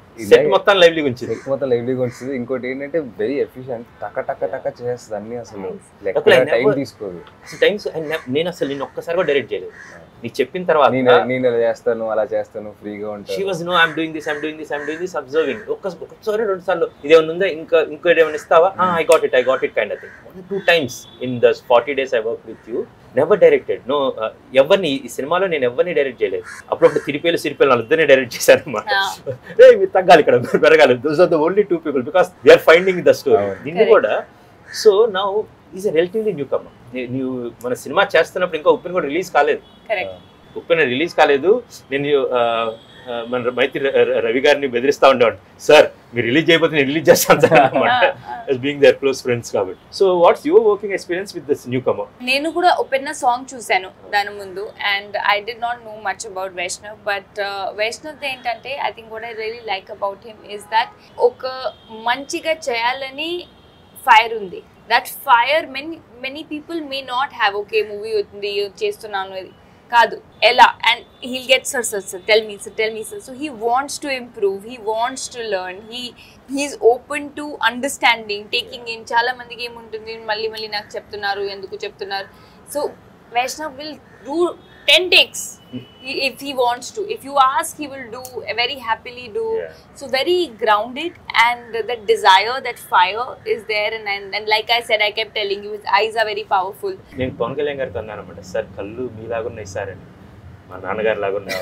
S2: set మొత్తం లైవ్లీ ఉంచింది
S3: సెట్ మొత్తం లైవ్లీగా ఉంటుంది ఇంకోటి ఏంటంటే వెరీ ఎఫిషియెంట్ టక టక టక చేస్తుంది అన్ని అసలు
S2: అసలు
S3: లెక్క
S2: I
S3: టైం
S2: never-
S3: తీసుకోదు
S2: టైమ్స్ నేను అసలు నేను ఒక్కసారి కూడా డైరెక్ట్ చేయలేదు నీకు చెప్పిన తర్వాత
S3: నేను నేను ఇలా చేస్తాను అలా చేస్తాను ఫ్రీగా
S2: షీ
S3: ఉంటాను
S2: was no I'm doing this I'm doing this I'm doing this observing ఒక్క ఒక్కసారి రెండు సార్లు ఇదేమన్నా ఉందా ఇంకా ఇంకో ఏమైనా ఇస్తావా I got it I got it kind of thing one two times in the forty days I work with you never directed no ఎవరిని ఈ సినిమాలో నేను ఎవరిని డైరెక్ట్ చేయలేదు అప్పుడప్పుడు తిరిపేలు సిరిపేలు వాళ్ళిద్దరిని డైరెక్ట్ చేశాను అనమాట
S1: Ah.
S2: ఏ మీరు తగ్గాలి ఇక్కడ పెరగాలి those are the only two people because they are finding the story
S3: అవును.
S2: దీన్ని
S1: Correct.
S2: కూడా so now is a relatively new come నీవు మన సినిమా చేస్తున్నప్పుడు ఇంకా ఉప్పిన కూడా రిలీజ్ కాలేదు
S1: కరెక్ట్
S2: ఉప్పెన రిలీజ్ కాలేదు నేను ఆ, ఆ, మన మైత్రి ర- ర- రవి గారిని బెదిరిస్తా ఉండేవాడు సార్ మీరు రిలీజ్ చేయకపోతే నేను రిలీజ్ చేస్తాను సార్ అనమాట బీయింగ్ దర్ క్లోజ్ ఫ్రెండ్స్ కాబట్టి so what's your working experience with this newcomer
S1: నేను కూడా ఒపెన్న సాంగ్ చూశాను దాని ముందు and I did not know much about Vaishnav but Vaishnav ఏంటంటే I think what I really like about him is that ఒక మంచిగా చేయాలని ఫైర్ ఉంది that fire many many people may not have okay movie ఉంది చేస్తున్నాను ఇది కాదు ఎలా and he'll get sir sir sir tell me sir tell me sir so he wants to improve he wants to learn he he's open to understanding taking in చాలా మందికి ఏముంటుంది మళ్ళీ మళ్ళీ నాకు చెప్తున్నారు ఎందుకు చెప్తున్నారు so Vaishnav will do ten takes if he wants to if you ask he will do very happily do so very grounded and that desire that fire is there and, and and like i said i kept telling you his eyes are very powerful
S2: నేను పవన్ కళ్యాణ్ గారితో అన్నాను అనమాట sir కళ్ళు మీలాగున్నాయి sir అని మా నాన్నగారు లాగున్నాయి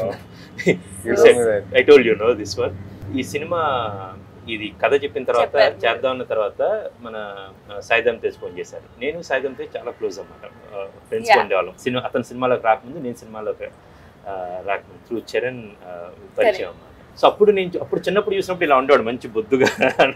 S3: You told me that.
S2: I told you know this one ఈ సినిమా ఇది కథ చెప్పిన తర్వాత
S1: చెప్పారు.
S2: చేద్దాం అన్న తర్వాత మన ఆ, సాయిధం తేజ్ ఫోన్ చేశారు నేను సాయిధం తేజ్ చాలా క్లోజ్ అన్నమాట ఫ్రెండ్స్
S1: Yeah.
S2: ఉండేవాళ్ళం సినిమా అతని సినిమాలోకి రాకముందు నేను సినిమాలోకి ఆ, రాకముందు త్రూ చరణ్ ఆ, పరిచయం అన్నమాట సో అప్పుడు నేను అప్పుడు చిన్నప్పుడు చూసినప్పుడు ఇలా ఉండేవాడు మంచి బొద్దుగా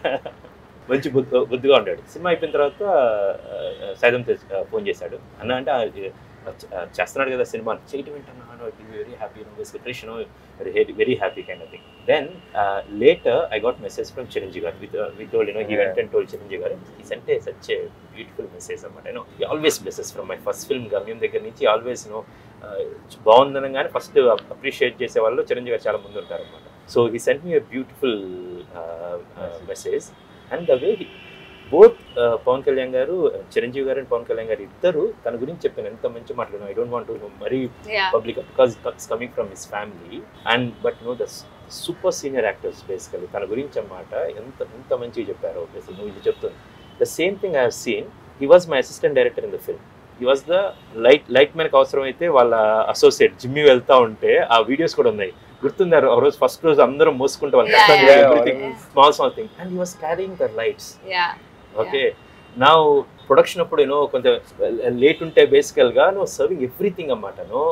S2: మంచి బొద్దు బొద్దుగా ఉండాడు సినిమా అయిపోయిన తర్వాత ఆ, సైదం తేజ్ ఆ, ఫోన్ చేశాడు అన్న అంటే ఆ, ఆ, చేస్తున్నాడు కదా సినిమా చేయటం ఏంటన్నా very happy Krish no very very happy kind of thing then later I got message from Chiranjeevi garu with with told you know he went and told Chiranjeevi garu ఈ సంటే సచ్ బ్యూటిఫుల్ మెసేజ్ అనమాట you know always blesses from my first film Gamyam దగ్గర నుంచి always no బాగుందనగానే first appreciate చేసే వాళ్ళు చిరంజీవి గారు చాలా ముందు ఉంటారు అనమాట so he sent me beautiful message and the way both Pawan Kalyan garu Chiranjeevi గారు అండ్ పవన్ కళ్యాణ్ గారు ఇద్దరు తన గురించి చెప్పాను ఎంత మంచి మాట్లాడాను ఐ డోంట్ వాంట్ టు మరీ
S1: yeah
S2: public because it's coming from his family and but no the super senior actors basically తన గురించి అన్నమాట ఎంత ఎంత మంచిగా చెప్పారో బేసిక్ నువ్వు ఇది చెప్తుంది the same thing I seen he was my assistant director in the film he was the light light మ్యాన్కి అవసరం అయితే వాళ్ళ అసోసియేట్ జిమ్మి వెళ్తా ఉంటే ఆ వీడియోస్ కూడా ఉన్నాయి గుర్తున్నారు ఆ రోజు ఫస్ట్ రోజు అందరం మోసుకుంటే వాళ్ళు
S1: Yeah,
S2: కష్టం
S3: yeah,
S2: everything
S1: yeah.
S2: Small small thing and he was carrying the lights
S1: yeah
S2: okay నా ప్రొడక్షన్ అప్పుడు నో కొంచెం లేట్ ఉంటే బేసికల్గా నో సర్వింగ్ ఎవ్రీథింగ్ అన్నమాట no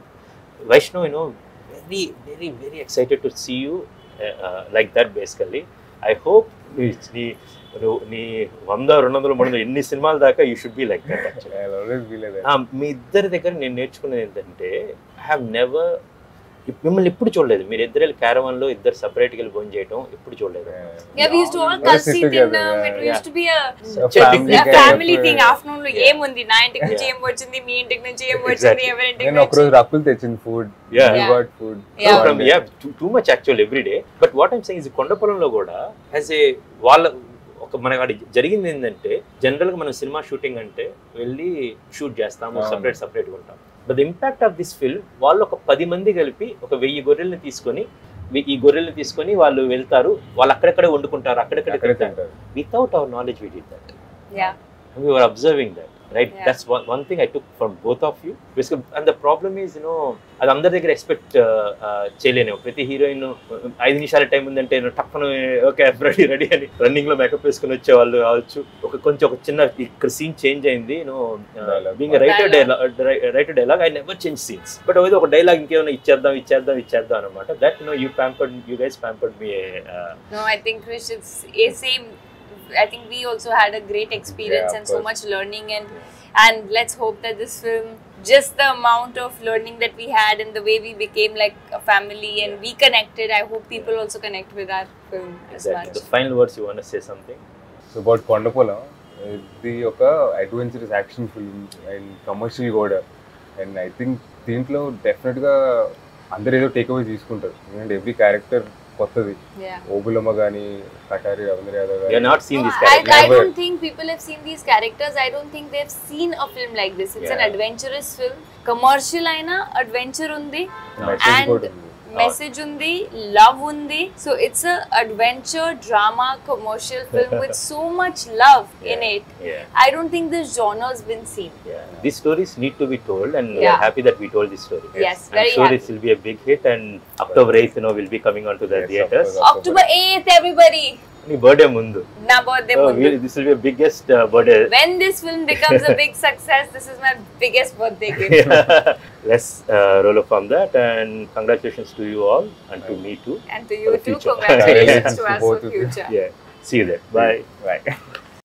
S2: Vaishnav no very very very excited to see you like that basically I hope నీ నువ్వు నీ వంద రెండు వందలు మూడు వందలు ఎన్ని సినిమాల దాకా you should be like that actually
S3: I'll always be like that.
S2: మీ ఇద్దరి దగ్గర నేను నేర్చుకున్నది ఏంటంటే ఐ హ్యావ్ నెవర్ మిమ్మల్ని ఎప్పుడు చూడలేదు మీరు ఇద్దరు వెళ్ళి caravan లో ఇద్దరు సెపరేట్గా వెళ్ళి భోజనం చేయడం ఎప్పుడు చూడలేదు
S1: yeah we used to all
S3: Let us sit
S1: కలిసి
S3: together,
S1: తిన్నాం it
S3: yeah.
S1: used to be a
S3: A
S2: Yeah,
S3: family
S1: a
S3: kind
S1: family
S3: of,
S1: thing
S3: uh,
S1: afternoon లో ఏముంది నా ఇంటికి నుంచి
S2: Yeah.
S1: ఏం వచ్చింది మీ ఇంటికి నుంచి ఏం
S2: Exactly.
S1: వచ్చింది ఎవరి ఇంటికి
S3: నేను ఒకరోజు
S1: నుంచి
S3: రకుల్ తెచ్చింది food
S2: Yeah.
S3: You
S1: Yeah.
S3: Got food
S1: Yeah.
S2: From yeah too much actual every day but what I'm saying ఇది కొండపొలంలో కూడా యాజ్ ఏ వాళ్ళ ఒక మన వాడి జరిగింది ఏంటంటే జనరల్ గా మనం సినిమా షూటింగ్ అంటే వెళ్ళి షూట్ చేస్తాము
S3: అవును.
S2: సపరేట్ సపరేట్ ఉంటాం but impact of this film వాళ్ళు ఒక పది మంది కలిపి ఒక వెయ్యి గొర్రెల్ని తీసుకొని వి- ఈ గొర్రెల్ని తీసుకొని వాళ్ళు వెళ్తారు వాళ్ళు అక్కడక్కడే వండుకుంటారు అక్కడక్కడే
S3: అక్కడే
S2: తింటారు
S3: తింటారు
S2: without our knowledge we did that
S1: yeah
S2: and we were observing that right
S1: Yeah.
S2: that's one, one thing i took from both of you Basically, and the problem is you know అది అందరి దగ్గర expect చేయలేను ప్రతి heroine ఐదు నిమిషాల time ఉందంటే టప్పన okay ready ready అని రన్నింగ్ లో మేకప్ వేసుకుని వచ్చేవాళ్ళు కావచ్చు ఒక కొంచెం ఒక చిన్న ఇక్కడ సీన్ చేంజ్ అయింది no
S3: Dialogue.
S2: Being writer dialogue writer dialogue I never change scenes but ఏదో ఒక డైలాగ్ ఇంకేమైనా ఇచ్చేద్దాం ఇచ్చేద్దాం ఇచ్చేద్దాం అనమాట that no you pampered you guys pampered me
S1: No, I think Krish, it's a same. I think we also had a great experience
S3: Yeah, of
S1: and so
S3: course.
S1: much learning, and and let's hope that this film, just the amount of learning that we had and the way we became like a family and we connected. I hope people also connect with our film as
S2: exactly.
S1: much.
S2: the final words you want to say something
S3: so about Kondapolam ఇది ఒక adventurous action film and commercial కూడా and I think దీంట్లో డెఫినెట్గా అందరు ఏదో take away తీసుకుంటారు ఎందుకంటే every character కొత్తది
S1: Yeah.
S3: ఓబులమ్మ కానీ కటారి రవీంద్ర యాదవ్
S2: యూ
S3: గాని
S2: not seen this
S1: I,
S2: character
S1: I
S3: Never.
S1: don't think people have seen these characters. I don't think they've seen a film like this. It's an
S2: Yeah.
S1: adventurous film. Commercial aina adventure undi
S3: message
S1: and
S3: కూడా ఉంది.
S1: message undi, love undi. So it's a adventure drama commercial film with so much love in it. I don't think this genre's been seen.
S2: These stories need to be told, and we
S1: Yeah.
S2: are happy that we told this story.
S1: Yes,
S2: I'm
S1: very
S2: sure
S1: happy.
S2: this will be a big hit, and October 8th, you know, will be coming onto the
S3: Yes,
S2: theaters.
S3: October.
S1: October 8th, everybody.
S2: నీ birthday ముందు
S1: Na birthday
S2: So,
S1: mundu.
S2: we- this will be a biggest uh, birthday.
S1: When this film becomes a big success, this is my biggest birthday gift.
S2: Let's uh, roll up from that, and congratulations to you all, and to me too.
S1: And to you
S2: For the
S1: too,
S2: future.
S1: congratulations
S3: Yes,
S1: to us
S3: both
S1: for
S3: of you.
S1: future.
S2: Yeah. See you there. Bye.
S3: Right.